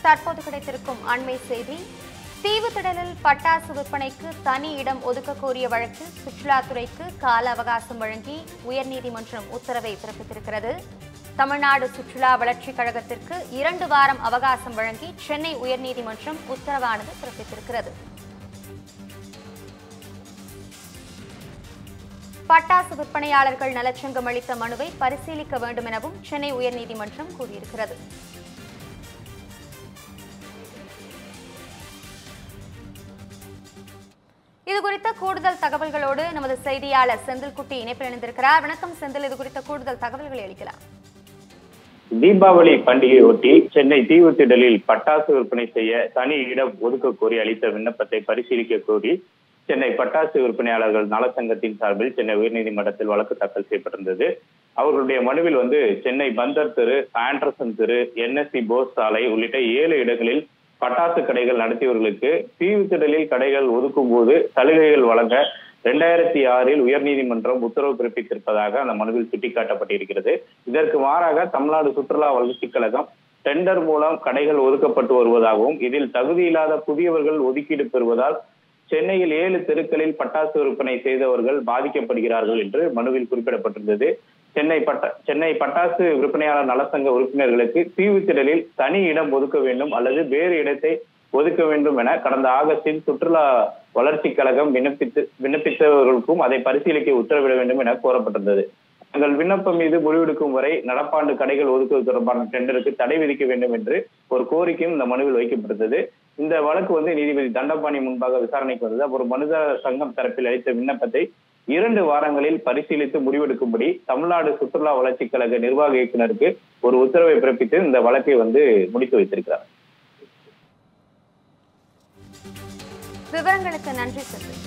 தற்போது கிடைத்திருக்கும் அண்மை செய்தி தீவுத்திடலில் பட்டாசு விற்பனைக்கு தனி இடம் ஒதுக்க கோரிய வழக்கில் சுற்றுலாத்துறைக்கு கால அவகாசம் வழங்கி உயர்நீதிமன்றம் உத்தரவை பிறப்பித்திருக்கிறது தமிழ்நாடு சுற்றுலா வளர்ச்சிக் கழகத்திற்கு இரண்டு வாரம் அவகாசம் வழங்கி சென்னை உயர்நீதிமன்றம் உத்தரவானது பிறப்பித்திருக்கிறது பட்டாசு விற்பனையாளர்கள் நலச்சங்கம் அளித்த மனுவை பரிசீலிக்க வேண்டும் எனவும் சென்னை உயர்நீதிமன்றம் கூறியிருக்கிறது இது குறித்த கூடுதல் தகவல்களோடு நமது செய்தியாளர் செந்தில்குட்டி இணைப்பில் இணைந்திருக்கிறார் வணக்கம் செந்தில் இது குறித்த கூடுதல் தகவல்களை அளிக்கலாம் தீபாவளி பண்டிகையை ஒட்டி சென்னை தீவுத்திடலில் பட்டாசு விற்பனை செய்ய தனி இடம் ஒதுக்க கோரி அளித்த விண்ணப்பத்தை பரிசீலிக்க கோரி சென்னை பட்டாசு விற்பனையாளர்கள் நலச்சங்கத்தின் சார்பில் சென்னை உயர்நீதிமன்றத்தில் வழக்கு தாக்கல் செய்யப்பட்டிருந்தது அவர்களுடைய மனுவில் வந்து சென்னை பந்தர் தெரு ஆண்டர்சன் தெரு என்எஸ்சி போஸ் சாலை உள்ளிட்ட ஏழு இடங்களில் பட்டாசு கடைகள் நடத்தியவர்களுக்கு தீவுத்திடலில் கடைகள் ஒதுக்கும் போது சலுகைகள் வழங்க இரண்டாயிரத்தி ஆறில் உயர்நீதிமன்றம் உத்தரவு பிறப்பித்திருப்பதாக அந்த மனுவில் சுட்டிக்காட்டப்பட்டிருக்கிறது இதற்கு மாறாக தமிழ்நாடு சுற்றுலா வளர்ச்சிக் கழகம் டெண்டர் மூலம் கடைகள் ஒதுக்கப்பட்டு வருவதாகவும் இதில் தகுதியில்லாத புதியவர்கள் ஒதுக்கீடு பெறுவதால் சென்னையில் ஏழு தெருக்களில் பட்டாசு விற்பனை செய்தவர்கள் பாதிக்கப்படுகிறார்கள் என்று மனுவில் குறிப்பிடப்பட்டிருந்தது சென்னை பட்ட சென்னை பட்டாசு விற்பனையாளர் நலசங்க உறுப்பினர்களுக்கு தீவுத்திடலில் தனி இடம் ஒதுக்க வேண்டும் அல்லது வேறு இடத்தை ஒதுக்க வேண்டும் என கடந்த ஆகஸ்டில் சுற்றுலா வளர்ச்சிக் கழகம் விண்ணப்பித்து விண்ணப்பித்தவர்களுக்கும் அதை பரிசீலிக்க உத்தரவிட வேண்டும் என கோரப்பட்டிருந்தது தங்கள் விண்ணப்பம் மீது முடிவெடுக்கும் வரை நடப்பாண்டு கடைகள் ஒதுக்குவது தொடர்பான டெண்டருக்கு தடை விதிக்க வேண்டும் என்று ஒரு கோரிக்கையும் இந்த மனுவில் வைக்கப்பட்டிருந்தது இந்த வழக்கு வந்து நீதிபதி தண்டபாணி முன்பாக விசாரணைக்கு வந்தது ஒரு மனிதர் சங்கம் தரப்பில் அளித்த விண்ணப்பத்தை இரண்டு வாரங்களில் பரிசீலித்து முடிவெடுக்கும்படி தமிழ்நாடு சுற்றுலா வளர்ச்சிக் கழக நிர்வாக இயக்குநருக்கு ஒரு உத்தரவை பிறப்பித்து இந்த வழக்கை வந்து முடித்து வைத்திருக்கிறார் விவரங்களுக்கு நன்றி செந்தில்